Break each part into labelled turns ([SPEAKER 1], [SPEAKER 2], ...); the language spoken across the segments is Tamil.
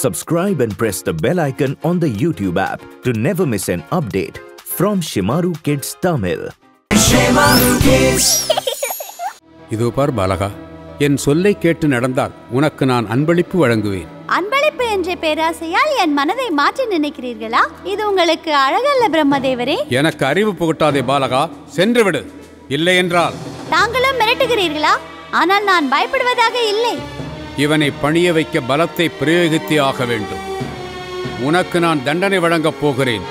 [SPEAKER 1] Subscribe and press the bell icon on the YouTube app to never miss an update from Shimaru Kids Tamil.
[SPEAKER 2] இதோ பார் பாலகா என் சொல்லை கேட்டு நடந்தால் உனக்கு நான் அன்பளிப்பு வழங்குவேன்
[SPEAKER 3] அன்பளிப்பு என்ற பேராசையால் என் மனதை மாற்றி நினைக்கிறீர்களா இது உங்களுக்கு அழகல்ல பிரம்மதேவரே
[SPEAKER 2] எனக்கு அறிவு புகட்டாதே பாலகா சென்று விடு இல்லை என்றால்
[SPEAKER 3] தாங்களும் மிரட்டுகிறீர்களா ஆனால் நான் பயப்படுவதாக இல்லை
[SPEAKER 2] இவனை பணிய வைக்க பலத்தை பிரயோகித்தே ஆக வேண்டும் உனக்கு நான் தண்டனை வழங்கப் போகிறேன்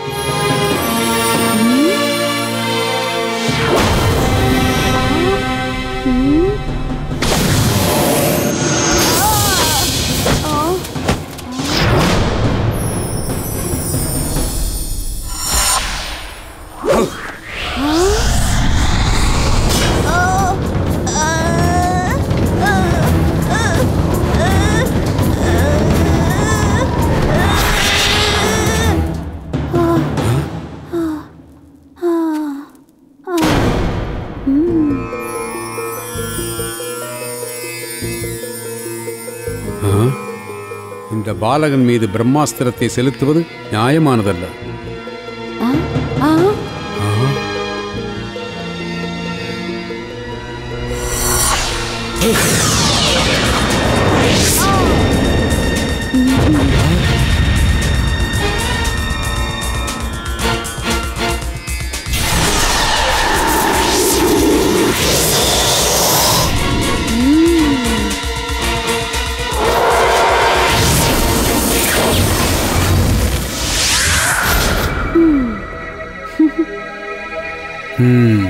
[SPEAKER 2] ஆ? இந்த பாலகன் மீது பிரம்மாஸ்திரத்தை செலுத்துவது நியாயமானதல்ல
[SPEAKER 3] ஆ, ஆ,
[SPEAKER 2] ம்.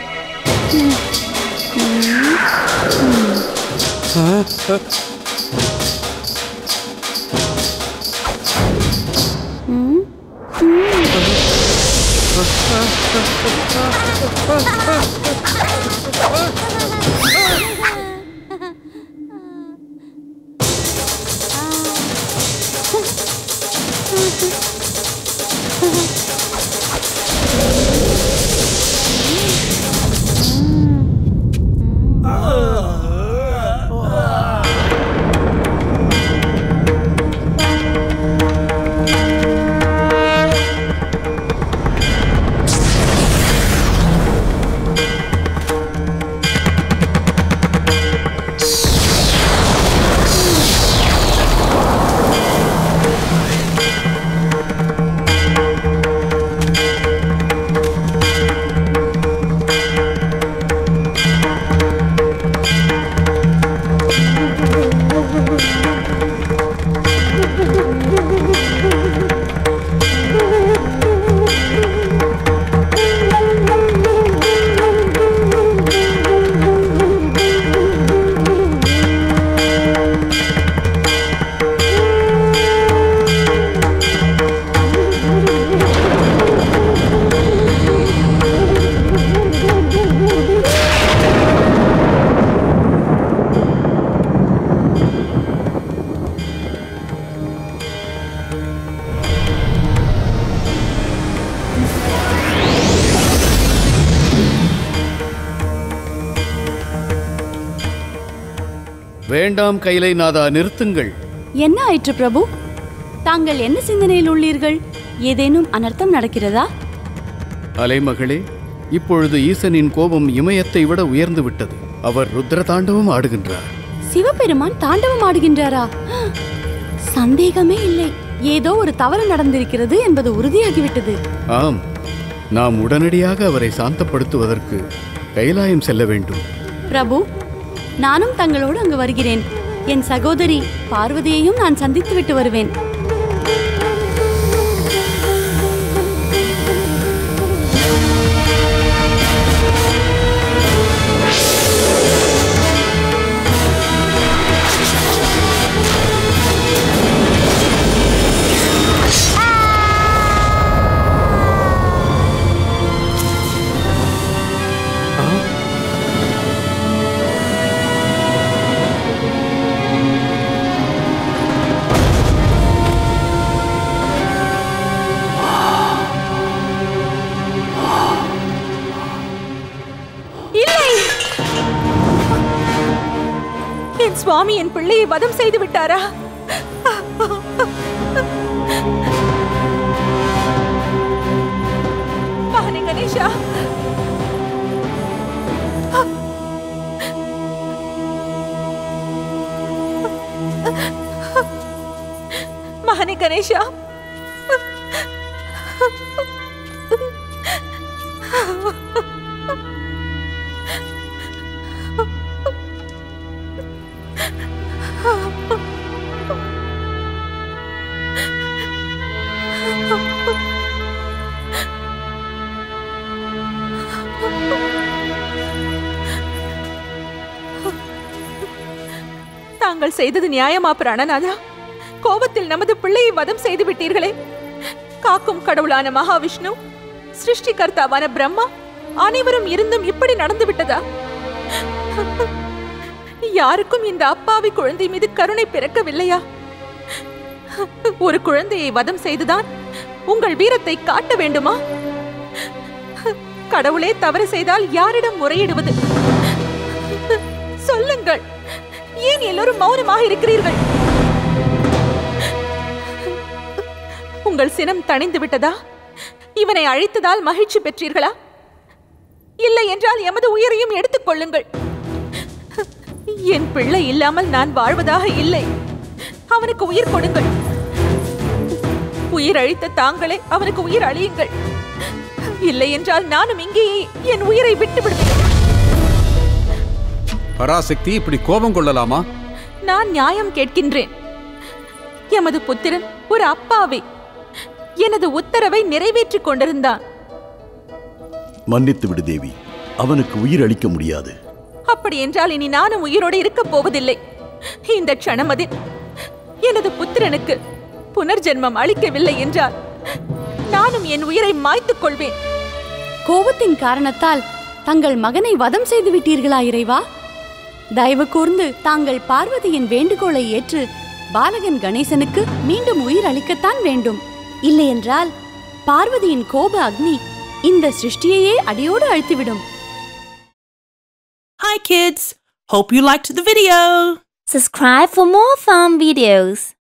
[SPEAKER 4] வேண்டாம் கைலை நாதா நிறுத்துங்கள்
[SPEAKER 3] என்ன ஆயிற்று பிரபு தாங்கள் என்ன சிந்தனையில் உள்ளீர்கள் ஏதேனும் அனர்த்தம் நடக்கிறதா
[SPEAKER 4] அலைமகளே இப்பொழுது ஈசனின் கோபம் இமயத்தை விட உயர்ந்து விட்டது அவர் ருத்ர தாண்டவம் ஆடுகின்றார்
[SPEAKER 3] சிவபெருமான் தாண்டவம் ஆடுகின்றாரா சந்தேகமே இல்லை ஏதோ ஒரு தவறு நடந்திருக்கிறது என்பது உறுதியாகிவிட்டது
[SPEAKER 4] ஆம் நாம் உடனடியாக அவரை சாந்தப்படுத்துவதற்கு கைலாயம் செல்ல வேண்டும்
[SPEAKER 3] பிரபு நானும் தங்களோடு அங்கு வருகிறேன் என் சகோதரி பார்வதியையும் நான் சந்தித்து விட்டு வருவேன்
[SPEAKER 2] ஆ
[SPEAKER 5] சுவாமி என் பிள்ளையை வதம் செய்து விட்டாரா மகனே கணேஷா மகனே கணேஷா தாங்கள் செய்தது நியாயமா பிராணநாதா கோபத்தில் நமது பிள்ளையை வதம் செய்து விட்டீர்களே காக்கும் கடவுளான மகாவிஷ்ணு சிருஷ்டிகர்த்தாவான பிரம்மா அனைவரும் இருந்தும் இப்படி நடந்து விட்டதா யாருக்கும் இந்த அப்பாவி குழந்தை மீது கருணை பிறக்கவில்லையா ஒரு குழந்தையை வதம் செய்துதான் உங்கள் வீரத்தை காட்ட வேண்டுமா கடவுளே தவறு செய்தால் யாரிடம் முறையிடுவது சொல்லுங்கள் ஏன் எல்லோரும் மௌனமாக இருக்கிறீர்கள் உங்கள் சினம் தணிந்து விட்டதா இவனை அழித்ததால் மகிழ்ச்சி பெற்றீர்களா இல்லை என்றால் எமது உயிரையும் எடுத்துக் கொள்ளுங்கள் என் பிள்ளை இல்லாமல் நான் வாழ்வதாக இல்லை அவனுக்கு உயிர் கொடுங்கள் உயிர் அழித்த தாங்களே அவனுக்கு உயிர் அழியுங்கள் இல்லை என்றால் நானும் இங்கேயே என் உயிரை விட்டு விடுவேன்
[SPEAKER 2] பராசக்தி இப்படி கோபம் கொள்ளலாமா
[SPEAKER 5] நான் நியாயம் கேட்கின்றேன் எமது புத்திரன் ஒரு அப்பாவி எனது உத்தரவை நிறைவேற்றிக் கொண்டிருந்தான்
[SPEAKER 6] மன்னித்து விடு தேவி அவனுக்கு உயிர் அளிக்க முடியாது
[SPEAKER 5] அப்படி என்றால் இனி நானும் உயிரோடு இருக்கப் போவதில்லை இந்த க்ஷணமதில் எனது புத்திரனுக்கு புனர்ஜென்மம் அளிக்கவில்லை என்றால் நானும் என் உயிரை மாய்த்துக் கொள்வேன்
[SPEAKER 3] கோபத்தின் காரணத்தால் தங்கள் மகனை வதம் செய்து விட்டீர்களா இறைவா தயவு கூர்ந்து தாங்கள் பார்வதியின் வேண்டுகோளை ஏற்று பாலகன் கணேசனுக்கு மீண்டும் உயிர் அளிக்கத்தான் வேண்டும் இல்லையென்றால் பார்வதியின் கோப அக்னி இந்த சிருஷ்டியையே அடியோடு அழித்துவிடும்
[SPEAKER 7] Hi kids! Hope you liked the video!
[SPEAKER 8] Subscribe for more fun videos.